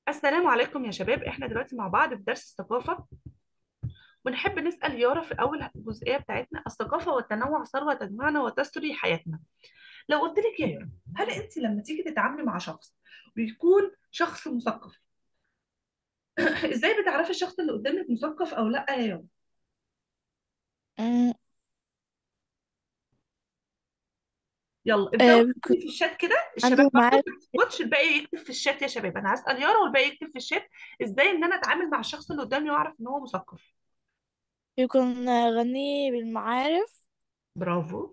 السلام عليكم يا شباب احنا دلوقتي مع بعض في درس الثقافة ونحب نسأل يارا في أول جزئية بتاعتنا الثقافة والتنوع ثروة تجمعنا وتستري حياتنا لو قلت لك يا يارا هل انت لما تيجي تتعاملي مع شخص ويكون شخص مثقف ازاي بتعرفي الشخص اللي قدامك مثقف او لا يا يارا مم، يلا ابدأوا آه، اكتبي بيكون في الشات كده الشباب عنده برضه معارف ما تسكتش الباقي يكتب في الشات يا شباب انا هسأل يارا والباقي يكتب في الشات ازاي ان انا اتعامل مع الشخص اللي قدامي واعرف ان هو مثقف بيكون غني بالمعارف برافو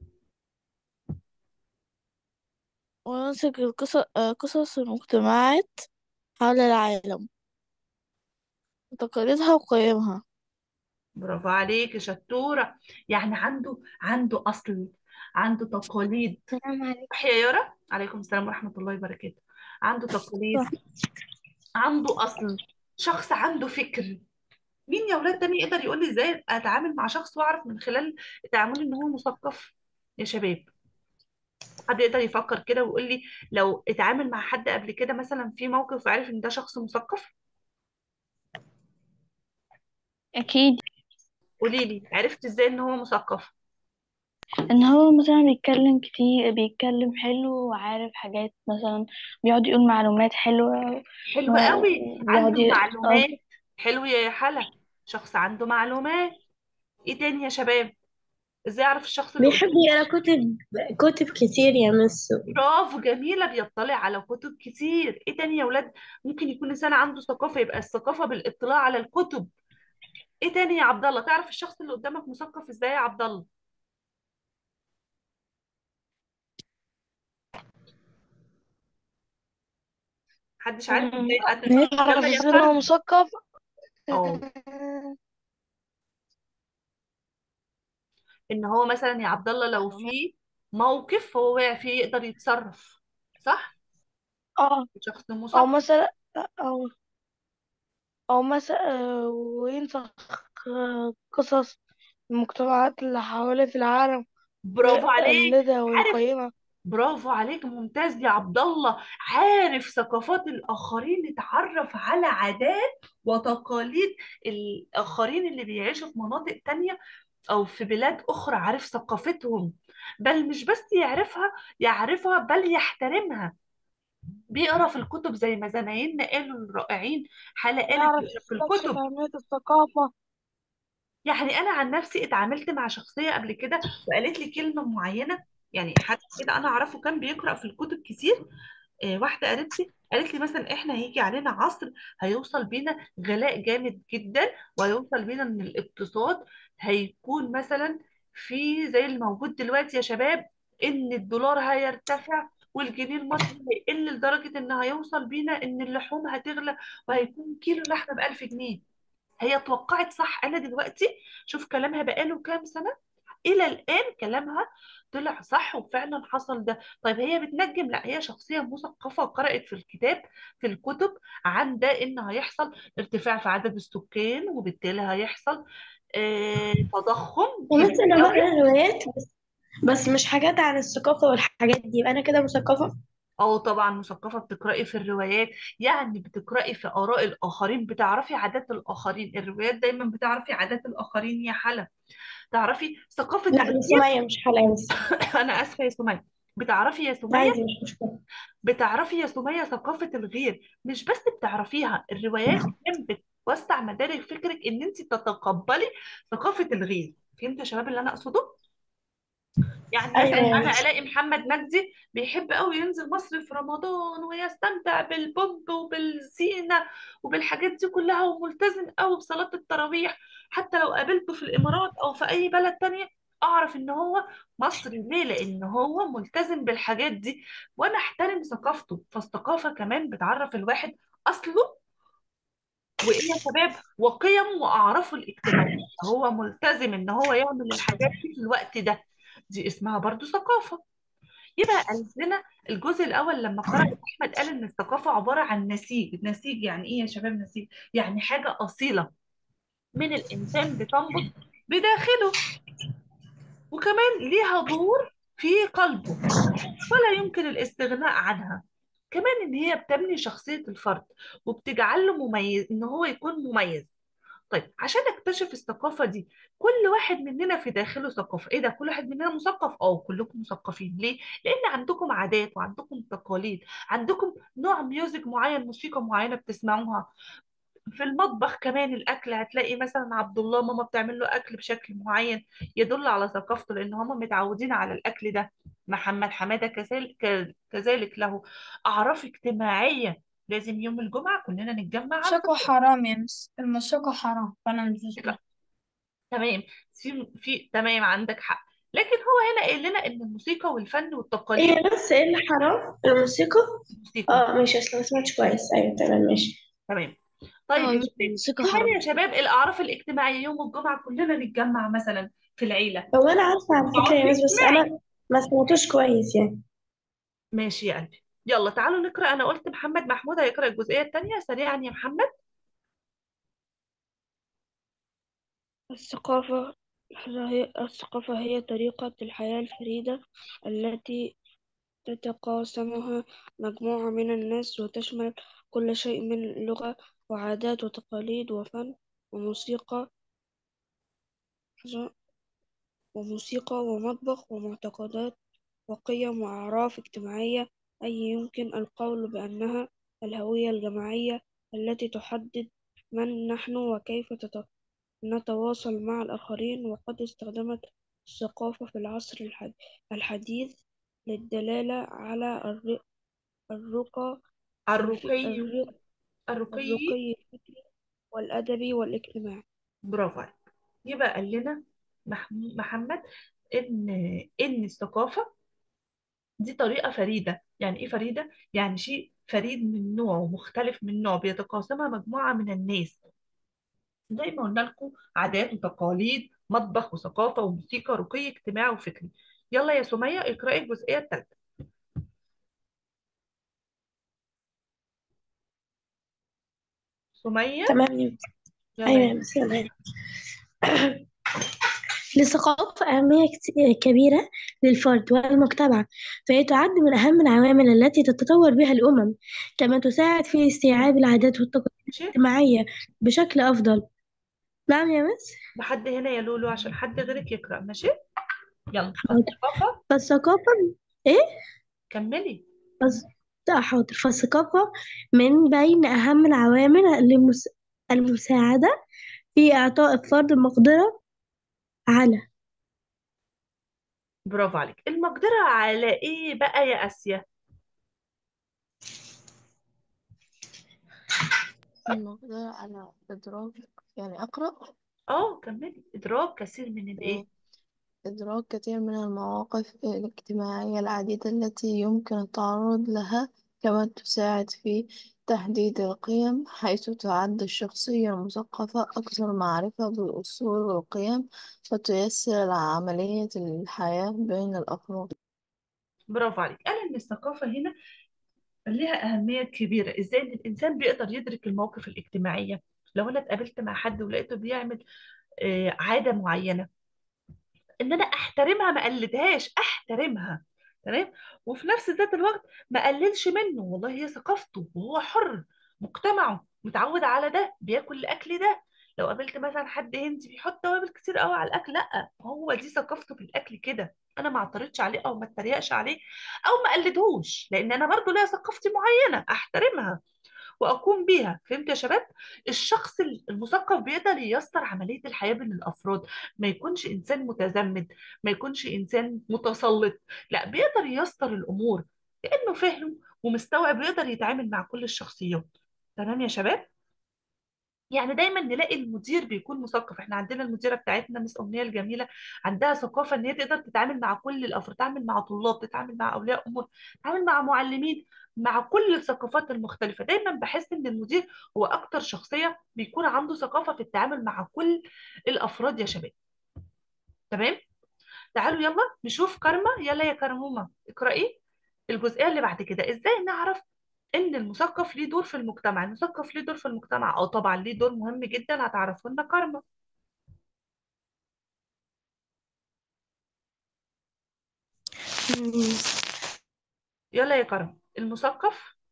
ويمسك القصص آه، قصص المجتمعات حول العالم وتقاليدها وقيمها برافو عليك يا شطورة يعني عنده عنده أصل عنده تقاليد السلام عليكم صح يا يارا عليكم السلام ورحمة الله وبركاته عنده تقاليد صح عنده أصل شخص عنده فكر مين يا ولاد تاني يقدر يقول لي ازاي اتعامل مع شخص واعرف من خلال تعاملي ان هو مثقف يا شباب حد يقدر يفكر كده ويقول لي لو اتعامل مع حد قبل كده مثلا في موقف وعرف ان ده شخص مثقف أكيد قولي لي عرفت ازاي ان هو مثقف إن هو مثلا بيتكلم كتير بيتكلم حلو وعارف حاجات مثلا بيقعد يقول معلومات حلوة حلو قوي وبيقعد عنده ي... اه معلومات حلو يا حلا شخص عنده معلومات ايه تاني يا شباب ازاي اعرف الشخص اللي بيحب قدامي يقرا كتب كتب كتير يا مس برافو جميلة بيطلع على كتب كتير ايه تاني يا ولاد ممكن يكون انسان عنده ثقافة يبقى الثقافة بالاطلاع على الكتب ايه تاني يا عبد الله تعرف الشخص اللي قدامك مثقف ازاي يا عبد الله محدش عارف أمم، ازاي حد نعرف يلا يا ازاي ان هو فرد مثقف اه ان هو مثلا يا عبد الله لو معلومات في موقف هو واقع فيه يقدر يتصرف صح اه شخص او مثقف مثلا او او مثلا آه، وينسخ آه، قصص المجتمعات اللي حواليه في العالم برافو عليك ويقلدها عارف ويقيمها برافو عليك ممتاز يا عبد الله عارف ثقافات الآخرين اتعرف على عادات وتقاليد الآخرين اللي بيعيشوا في مناطق تانية أو في بلاد أخرى عارف ثقافتهم بل مش بس يعرفها يعرفها بل يحترمها بيقرا في الكتب زي ما زمايلنا قالوا الرائعين حالة قالت يعرف بيقرا في يستكشف الكتب أهمية الثقافة يعني انا عن نفسي اتعاملت مع شخصيه قبل كده وقالت لي كلمه معينه يعني حد كده انا اعرفه كان بيقرا في الكتب كتير آه، واحده قالت لي قالت لي مثلا احنا هيجي علينا عصر هيوصل بينا غلاء جامد جدا وهيوصل بينا ان الاقتصاد هيكون مثلا في زي الموجود دلوقتي يا شباب ان الدولار هيرتفع والجنيه المصري هيقل لدرجه ان هيوصل بينا ان اللحوم هتغلى وهيكون كيلو لحمه ب 1000 جنيه هي توقعت صح انا دلوقتي شوف كلامها بقاله كام سنه الى الان كلامها طلع صح وفعلا حصل ده طيب هي بتنجم لا هي شخصيه مثقفه وقرات في الكتاب في الكتب عن ده ان هيحصل ارتفاع في عدد السكان وبالتالي هيحصل آه تضخم كبير ومثلا انا قوي بقرا روايات بس بس مش حاجات عن الثقافة والحاجات دي يبقى انا كده مثقفة اه طبعا مثقفة بتقرأي في الروايات يعني بتقرأي في آراء الآخرين بتعرفي عادات الآخرين الروايات دايما بتعرفي عادات الآخرين يا حلا تعرفي ثقافة لا دي الغير سمية مش حلقة بس انا اسفه يا سمية بتعرفي يا سمية عادي مش مشكلة بتعرفي يا سمية ثقافة الغير مش بس بتعرفيها الروايات كمان بتوسع مدارك فكرك ان انت تتقبلي ثقافة الغير فهمت يا شباب اللي انا اقصده يعني مثلا ايوه يا انا مس الاقي محمد مجدي بيحب قوي ينزل مصر في رمضان ويستمتع بالبومب وبالزينة وبالحاجات دي كلها وملتزم قوي بصلاة التراويح حتى لو قابلته في الامارات او في اي بلد تانية اعرف ان هو مصري ليه لان هو ملتزم بالحاجات دي وانا احترم ثقافته فالثقافة كمان بتعرف الواحد اصله وايه يا شباب وقيمه واعرافه الاجتماعيه هو ملتزم ان هو يعمل الحاجات دي في الوقت ده دي اسمها برضو ثقافه يبقى قال لنا الجزء الاول لما قرأ احمد قال ان الثقافه عباره عن نسيج نسيج يعني ايه يا شباب نسيج يعني حاجه اصيله من الانسان بتنبض بداخله وكمان ليها دور في قلبه ولا يمكن الاستغناء عنها كمان ان هي بتبني شخصية الفرد وبتجعله مميز ان هو يكون مميز طيب عشان اكتشف الثقافة دي كل واحد مننا في داخله ثقافة ايه ده كل واحد مننا مثقف اه كلكم مثقفين ليه لان عندكم عادات وعندكم تقاليد عندكم نوع ميوزك معين موسيقى معينة بتسمعوها في المطبخ كمان الاكل هتلاقي مثلا عبد الله ماما بتعمل له اكل بشكل معين يدل على ثقافته لان هم متعودين على الاكل ده محمد حماده كذلك كذلك له اعراف اجتماعيه لازم يوم الجمعه كلنا نتجمع على المشاكو حرام يا مس المشاكو حرام فأنا مش بسمع تمام في في تمام عندك حق لكن هو هنا قايل لنا ان الموسيقى والفن والتقاليد ايه بس ايه اللي حرام الموسيقى الموسيقى اه ماشي اصلا ما سمعتش كويس ايوه تمام ماشي تمام طيب اه يا مس شباب الموسيقى كمان حرام يا شباب الاعراف الاجتماعيه يوم الجمعه كلنا نتجمع مثلا في العيله هو انا عارفه على فكره عرف يا مس بس اجتماعي انا ما سمعتوش كويس يعني ماشي يا قلبي يلا تعالوا نقرأ أنا قلت محمد محمود هيقرأ الجزئية التانية سريعا يا محمد الثقافة هي الثقافة هي طريقة الحياة الفريدة التي تتقاسمها مجموعة من الناس وتشمل كل شيء من لغة وعادات وتقاليد وفن وموسيقى وموسيقى ومطبخ ومعتقدات وقيم وأعراف اجتماعية أي يمكن القول بأنها الهوية الجماعية التي تحدد من نحن وكيف تت- نتواصل مع الآخرين وقد استخدمت الثقافة في العصر الح- الحديث للدلالة على الر- الرقى الف- الرقي الر- الرقي الرقي الفكري والأدبي والاجتماعي برافو عليك يبقى قال لنا مح- محمد إن إن الثقافة دي طريقة فريدة يعني إيه فريدة؟ يعني شيء فريد من نوعه مختلف من نوعه بيتقاسمها مجموعة من الناس زي ما قلنا لكم عادات وتقاليد مطبخ وثقافة وموسيقى رقي اجتماعي وفكري يلا يا سمية اقرأي الجزئية الثالثة سمية تمام يا مس. يلا ايوه يا يا مس يلا للثقافة أهمية كت- كبيرة للفرد والمجتمع فهي تعد من أهم العوامل التي تتطور بها الأمم كما تساعد في استيعاب العادات والتقاليد ماشي الاجتماعية بشكل أفضل نعم يا مس لحد هنا يا لولو عشان حد غيرك يقرأ ماشي يلا حاضر الثقافة فالثقافة إيه؟ كملي فالس- لا حاضر فالثقافة من بين أهم العوامل المس... المساعدة في إعطاء الفرد المقدرة على برافو عليك المقدرة على ايه بقى يا آسيا المقدرة على إدراك يعني أقرأ اه كملي إدراك كثير من الايه إدراك كثير من المواقف الاجتماعية العديدة التي يمكن التعرض لها كما تساعد في تحديد القيم حيث تعد الشخصية المثقفة أكثر معرفة بالأصول والقيم فتيسر عملية الحياة بين الأفراد برافو عليك قال ان الثقافة هنا لها أهمية كبيرة ازاي ان الإنسان بيقدر يدرك المواقف الاجتماعية لو انا اتقابلت مع حد ولقيته بيعمل آه، عادة معينة ان انا احترمها ما اقلدهاش احترمها تمام وفي نفس ذات الوقت ما اقللش منه والله هي ثقافته وهو حر مجتمعه متعود على ده بياكل الاكل ده لو قابلت مثلا حد هندي بيحط توابل كتير قوي على الاكل لا هو دي ثقافته في الاكل كده انا ما اعترضش عليه او ما اتريقش عليه او ما اقلدهوش لان انا برضو ليا ثقافتي معينه احترمها واقوم بيها فهمت يا شباب الشخص المثقف بيقدر ييسر عمليه الحياه بين الافراد ما يكونش انسان متزمت ما يكونش انسان متسلط لا بيقدر ييسر الامور لانه فاهم ومستوعب ويقدر يتعامل مع كل الشخصيات تمام يا شباب يعني دايما نلاقي المدير بيكون مثقف احنا عندنا المديره بتاعتنا مس امنيه الجميله عندها ثقافه ان هي تقدر تتعامل مع كل الافراد تتعامل مع طلاب تتعامل مع اولياء امور تتعامل مع معلمين مع كل الثقافات المختلفه دايما بحس ان المدير هو اكتر شخصيه بيكون عنده ثقافه في التعامل مع كل الافراد يا شباب تمام تعالوا يلا نشوف كارما يلا يا كرمومه اقرأي الجزئيه اللي بعد كده ازاي نعرف ان المثقف ليه دور في المجتمع المثقف ليه دور في المجتمع اه طبعا ليه دور مهم جدا هتعرفوا لنا كارما يلا يا كرم المثقف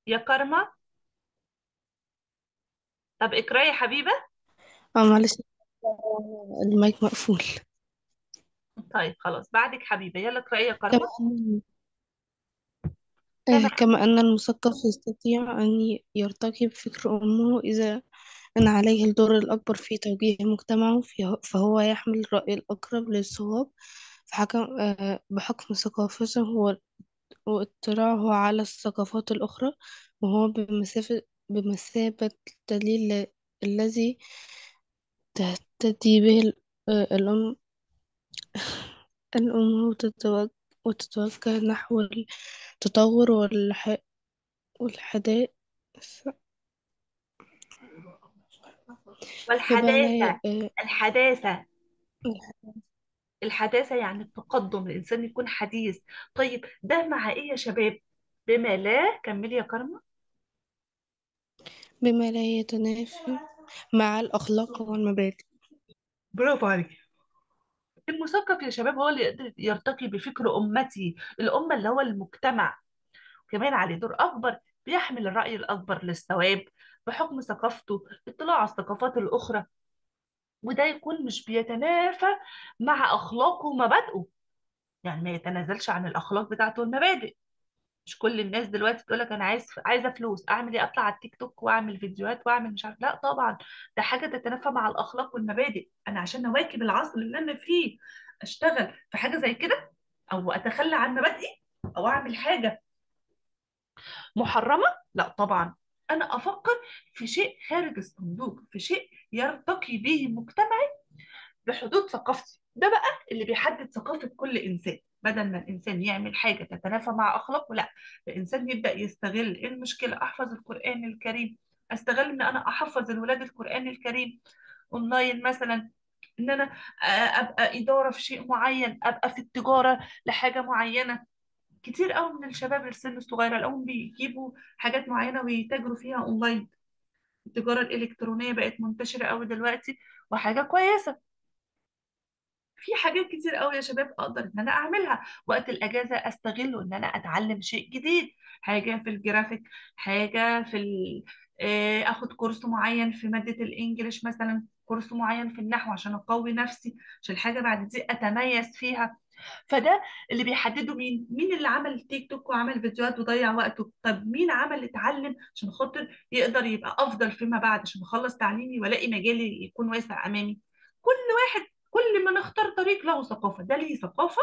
يا كارما طب اقرأي يا حبيبة اه معلش المايك مقفول طيب خلاص بعدك حبيبة يلا اقرأي يا كما كارما أن كما آه، كما أن المثقف يستطيع أن يرتقي بفكر أمه إذا أن عليه الدور الأكبر في توجيه مجتمعه فيه- فهو يحمل الرأي الأقرب للصواب فحكم آه، بحكم ثقافته و- واطلاعه على الثقافات الأخرى وهو بمثابة بمثابة الدليل الذي تهتدي به ال- آه، الأم الأمة وتتوجه, وتتوجه نحو التطور والح... والحداثة كما لا والحداثة ي- الحداثة آه، الحداثة يعني التقدم الإنسان يكون حديث طيب ده مع إيه يا شباب بما لا كملي يا كارما بما لا يتنافي مع الأخلاق والمبادئ برافو عليك المثقف يا شباب هو اللي يقدر يرتقي بفكر أمتي الأمة اللي هو المجتمع كمان عليه دور أكبر بيحمل الرأي الأكبر للصواب بحكم ثقافته اطلاع على الثقافات الأخرى وده يكون مش بيتنافى مع أخلاقه ومبادئه يعني ما يتنازلش عن الأخلاق بتاعته والمبادئ مش كل الناس دلوقتي تقول لك أنا عايز عايزة فلوس أعمل إيه أطلع على التيك توك وأعمل فيديوهات وأعمل مش عارف لا طبعا ده حاجة تتنافى مع الأخلاق والمبادئ أنا عشان أواكب العصر اللي أنا فيه أشتغل في حاجة زي كده أو أتخلى عن مبادئي أو أعمل حاجة محرمة؟ لا طبعا أنا أفكر في شيء خارج الصندوق في شيء يرتقي به مجتمعي بحدود ثقافتي ده بقى اللي بيحدد ثقافة كل إنسان بدل ما الإنسان يعمل حاجة تتنافى مع أخلاقه لا الإنسان يبدأ يستغل إيه المشكلة أحفظ القرآن الكريم أستغل إن أنا أحفظ الولاد القرآن الكريم أونلاين مثلا إن أنا آه، أبقى إدارة في شيء معين أبقى في التجارة لحاجة معينة كتير قوي من الشباب السن الصغيرة الأول بيجيبوا حاجات معينة ويتاجروا فيها أونلاين التجارة الإلكترونية بقت منتشرة قوي دلوقتي وحاجة كويسة في حاجات كتير قوي يا شباب اقدر ان انا اعملها وقت الاجازه استغله ان انا اتعلم شيء جديد حاجه في الجرافيك حاجه في ال... آه، اخد كورس معين في ماده الانجليش مثلا كورس معين في النحو عشان اقوي نفسي عشان الحاجه بعد دي اتميز فيها فده اللي بيحدده مين مين اللي عمل تيك توك وعمل فيديوهات وضيع وقته طب مين عمل اتعلم عشان خاطر يقدر يبقى افضل فيما بعد عشان اخلص تعليمي والاقي مجالي يكون واسع امامي كل واحد كل ما نختار طريق له ثقافة ده ليه ثقافة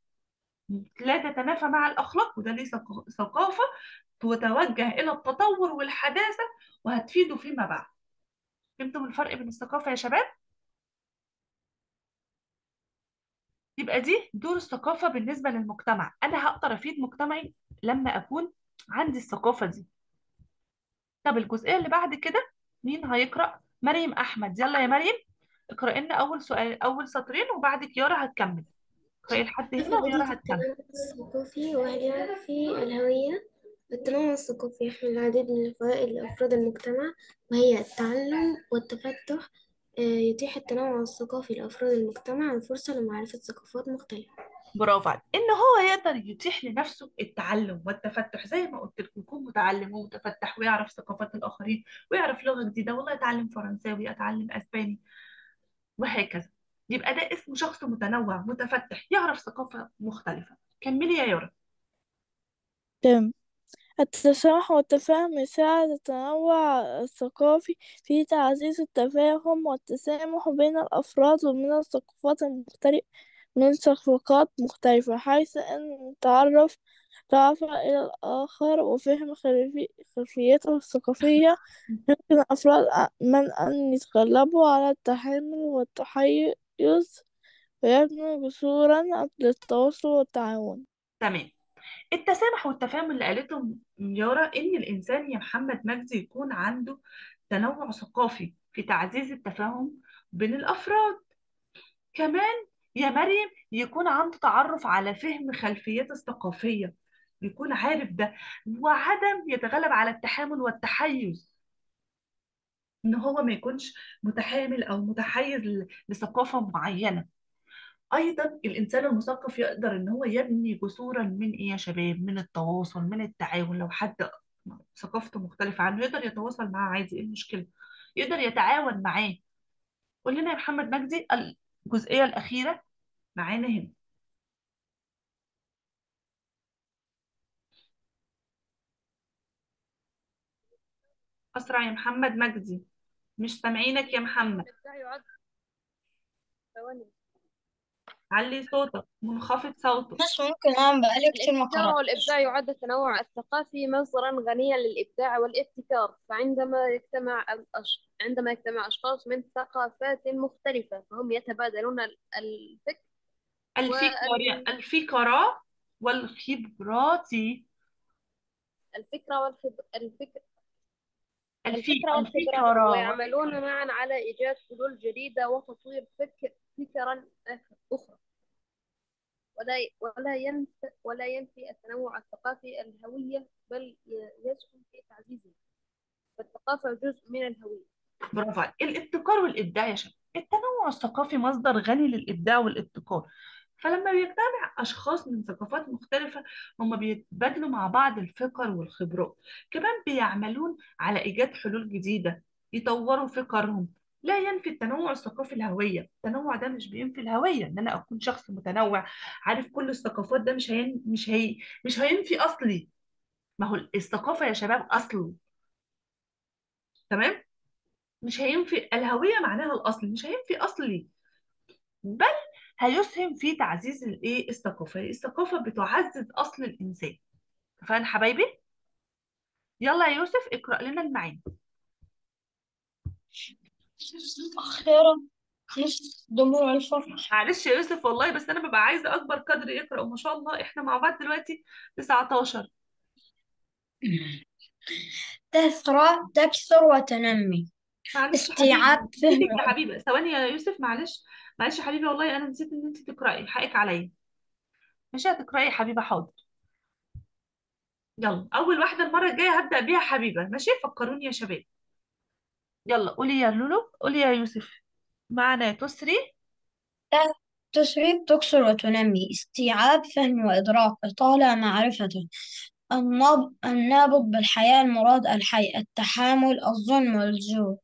لا تتنافى مع الأخلاق وده ليه ثق- ثقافة تتوجه إلى التطور والحداثة وهتفيده فيما بعد فهمتم الفرق بين الثقافة يا شباب؟ يبقى دي دور الثقافة بالنسبة للمجتمع أنا هقدر أفيد مجتمعي لما أكون عندي الثقافة دي طب الجزئية اللي بعد كده مين هيقرأ؟ مريم أحمد يلا يا مريم اقرأ لنا أول سؤال أول سطرين وبعدك يارا هتكمل اقرأي لحد هنا فائدة ويارا هتكمل التنوع الثقافي وهي في الهوية التنوع الثقافي يحمل العديد من الفوائد لأفراد المجتمع وهي التعلم والتفتح آه، يتيح التنوع الثقافي لأفراد المجتمع الفرصة لمعرفة ثقافات مختلفة برافو عليك ان هو يقدر يتيح لنفسه التعلم والتفتح زي ما قلت لكم يكون متعلم ومتفتح ويعرف ثقافات الاخرين ويعرف لغه جديده والله اتعلم فرنساوي اتعلم اسباني وهكذا يبقى ده اسمه شخص متنوع متفتح يعرف ثقافه مختلفه كملي يا يارا تم التسامح والتفاهم يساعد التنوع الثقافي في تعزيز التفاهم والتسامح بين الأفراد ومن الثقافات المختلفة من ثقافات مختلفة حيث أن التعرف تعرف إلى الآخر وفهم خلفي- خلفيته الثقافية يمكن الأفراد أ- من أن يتغلبوا على التحامل والتحيز ويبنوا جسورا للتواصل والتعاون تمام التسامح والتفاهم اللي قالته م- يارا ان الانسان يا محمد مجدي يكون عنده تنوع ثقافي في تعزيز التفاهم بين الافراد كمان يا مريم يكون عنده تعرف على فهم خلفيته الثقافية يكون عارف ده وعدم يتغلب على التحامل والتحيز ان هو ما يكونش متحامل او متحيز ل- لثقافة معينة ايضا الانسان المثقف يقدر ان هو يبني جسورا من ايه يا شباب من التواصل من التعاون لو حد ثقافته مختلفة عنه يقدر يتواصل معاه عادي ايه المشكلة يقدر يتعاون معاه قول لنا يا محمد مجدي الجزئية الأخيرة معانا هنا أسرع يا محمد مجدي مش سامعينك يا محمد الإبداع يعد ثواني علي صوتك منخفض صوتك بس ممكن أنا بقالي كتير ما الابتكار قرأت والإبداع يعد التنوع الثقافي مصدرا غنيا للإبداع والابتكار فعندما يجتمع الأش... عندما يجتمع أشخاص من ثقافات مختلفة فهم يتبادلون ال- الفكر الفكرة الفكرة والخبرات والفكرة والخب... الفكر الفي الفكرة والخبرات الفكرة ويعملون معا على إيجاد حلول جديدة وتطوير فكر فكرا آخر- أخرى ولا ولا ينفي ولا ينفي التنوع الثقافي الهوية بل ي- يسهم في تعزيزها فالثقافة جزء من الهوية برافو عليك الابتكار والإبداع يا شباب التنوع الثقافي مصدر غني للإبداع والابتكار فلما بيجتمع أشخاص من ثقافات مختلفة هم بيتبادلوا مع بعض الفكر والخبرات كمان بيعملون على إيجاد حلول جديدة يطوروا فكرهم لا ينفي التنوع الثقافي الهوية التنوع ده مش بينفي الهوية إن أنا أكون شخص متنوع عارف كل الثقافات ده مش هين مش هي مش هينفي أصلي ما هو الثقافة يا شباب أصل تمام مش هينفي الهوية معناها الأصل مش هينفي أصلي بل هيسهم في تعزيز الايه الثقافة الثقافة بتعزز أصل الإنسان فاهم حبايبي يلا يا يوسف اقرأ لنا المعاني أخيرا نص دموع الفرح معلش يا يوسف والله بس أنا ببقى عايزة أكبر قدر يقرأ وما شاء الله إحنا مع بعض دلوقتي 19 تثرى تكثر وتنمي معلش يا حبيبي استيعاب فهم نسيتك يا حبيبي ثواني يا يوسف معلش معلش يا حبيبي والله أنا نسيت إن أنت تقرأي حقك عليا مش هتقرأي يا حبيبة حاضر يلا أول واحدة المرة الجاية هبدأ بيها حبيبة ماشي فكروني يا شباب يلا قولي يا لولو قولي يا يوسف معنا تسري تسريب تكسر وتنمي استيعاب فهم وإدراك إطالة معرفة الناب- النابض بالحياة المراد الحي التحامل الظلم والجور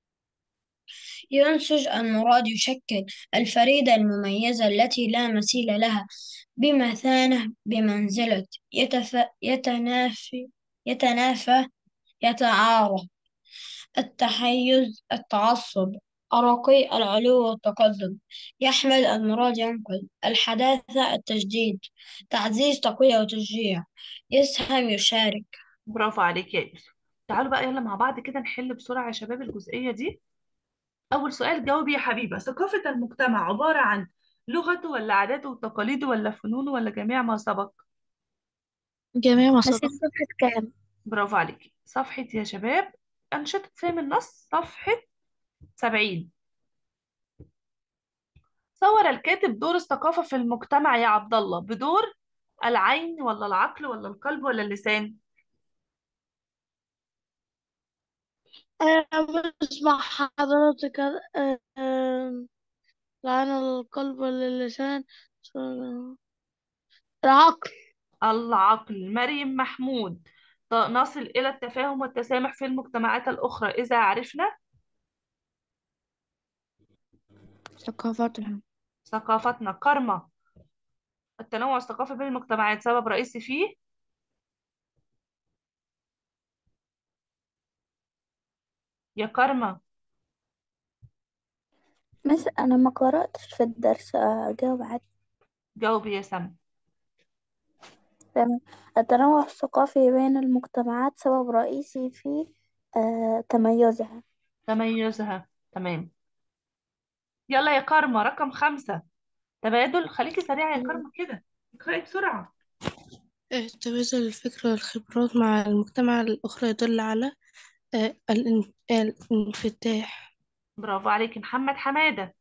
ينسج المراد يشكل الفريدة المميزة التي لا مثيل لها بمثانة بمنزلة يتف... يتنافي يتنافى يتعارض التحيز التعصب الرقي العلو والتقدم يحمل المراد ينقل الحداثة التجديد تعزيز تقوية وتشجيع يسهم يشارك برافو عليك يا يوسف تعالوا بقى يلا مع بعض كده نحل بسرعة يا شباب الجزئية دي أول سؤال جاوبي يا حبيبة ثقافة المجتمع عبارة عن لغته ولا عاداته وتقاليده ولا فنونه ولا جميع ما سبق جميع ما بس سبق صفحة كام؟ برافو عليك صفحة يا شباب أنشطة فهم النص صفحة 70 صور الكاتب دور الثقافة في المجتمع يا عبد الله بدور العين ولا العقل ولا القلب ولا اللسان أنا بسمع حضرتك آه، آه، لعن القلب واللسان العقل العقل مريم محمود ط- نصل إلى التفاهم والتسامح في المجتمعات الأخرى إذا عرفنا ثقافتهم ثقافتنا كرمة التنوع الثقافي بين المجتمعات سبب رئيسي فيه يا كرمة بس أنا ما قرأتش في الدرس أجاوب عادي جاوبي يا سما تمام التنوع الثقافي بين المجتمعات سبب رئيسي في آه تميزها تميزها تمام يلا يا كرمة رقم خمسة تبادل خليكي سريعة يا كرمة كده اقرأي بسرعة تبادل الفكر والخبرات مع المجتمع الأخرى يدل على آه، الان- الانفتاح برافو عليكي محمد حمادة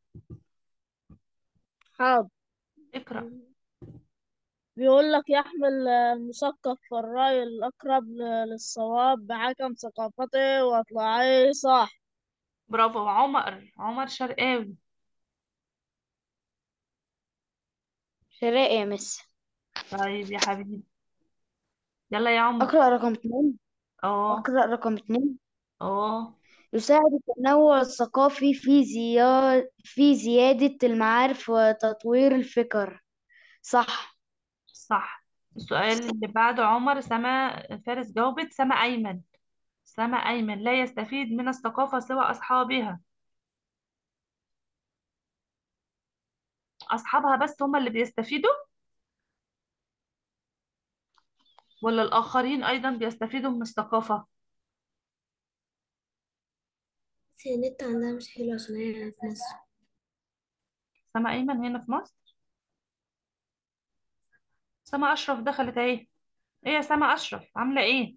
حاضر اقرأ بيقول لك يحمل المثقف الرأي الأقرب للصواب بحكم ثقافته وإطلاعه صح برافو عمر عمر شرقاوي شراء يا مس طيب يا حبيبي يلا يا عمر أقرأ رقم اتنين اه أقرأ رقم اتنين اه يساعد التنوع الثقافي في زيادة في زيادة المعارف وتطوير الفكر صح صح السؤال اللي بعده عمر سما فارس جاوبت سما أيمن سما أيمن لا يستفيد من الثقافة سوى أصحابها أصحابها بس هم اللي بيستفيدوا ولا الآخرين أيضا بيستفيدوا من الثقافة بس النت عندها مش حلو عشان هي في مصر سما أيمن هنا في مصر سما أشرف دخلت أهي إيه يا سما أشرف عاملة إيه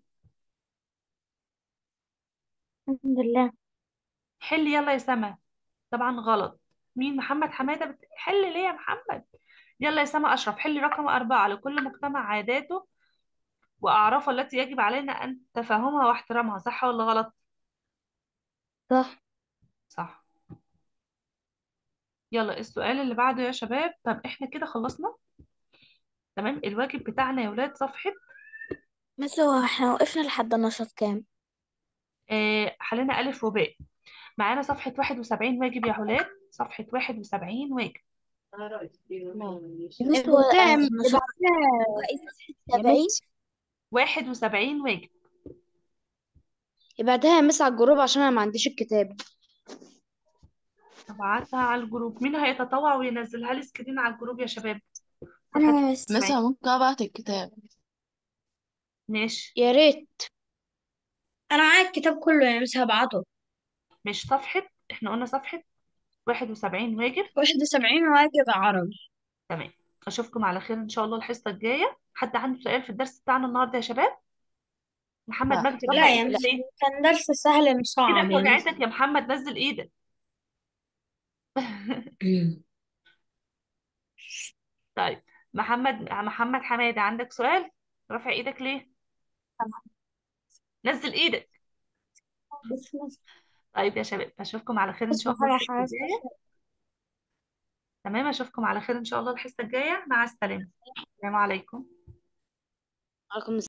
الحمد لله حل يلا يا سما طبعا غلط مين محمد حمادة بت... حل ليه يا محمد يلا يا سما أشرف حل رقم أربعة لكل مجتمع عاداته وأعرافه التي يجب علينا أن تفهمها واحترامها صح ولا غلط صح صح يلا السؤال اللي بعده يا شباب طب احنا كده خلصنا تمام الواجب بتاعنا يا ولاد صفحة بس هو احنا وقفنا لحد النشاط كام آه حلينا ألف وباء معانا صفحة واحد وسبعين واجب يا ولاد صفحة واحد وسبعين واجب بس هو بعدها آه، النشاط بعدها رئيس يا سبعين مس واحد وسبعين واجب بعدها يا مس على الجروب عشان انا ما عنديش الكتاب ابعتها على الجروب مين هيتطوع وينزلها لي سكرين على الجروب يا شباب صفحة انا واحد بس وسبعين مثلا ممكن أبعت الكتاب ماشي يا ريت انا معايا الكتاب كله يا مس هبعته مش صفحة احنا قلنا صفحة واحد وسبعين واجب 71 واجب عربي تمام اشوفكم على خير ان شاء الله الحصة الجاية حد عنده سؤال في الدرس بتاعنا النهاردة يا شباب محمد لا مجدي رفع لا يا ايدك مس ليه كان درس سهل مش صعب ايدك يا مس وجعتك يا محمد نزل ايدك طيب محمد محمد حمادة عندك سؤال رافع ايدك ليه نزل ايدك طيب يا شباب اشوفكم على خير ان شاء اسمع الله حاجة الحصة حاجة الجاية تمام اشوفكم على خير ان شاء الله الحصة الجاية مع السلامة السلام عليكم عليكم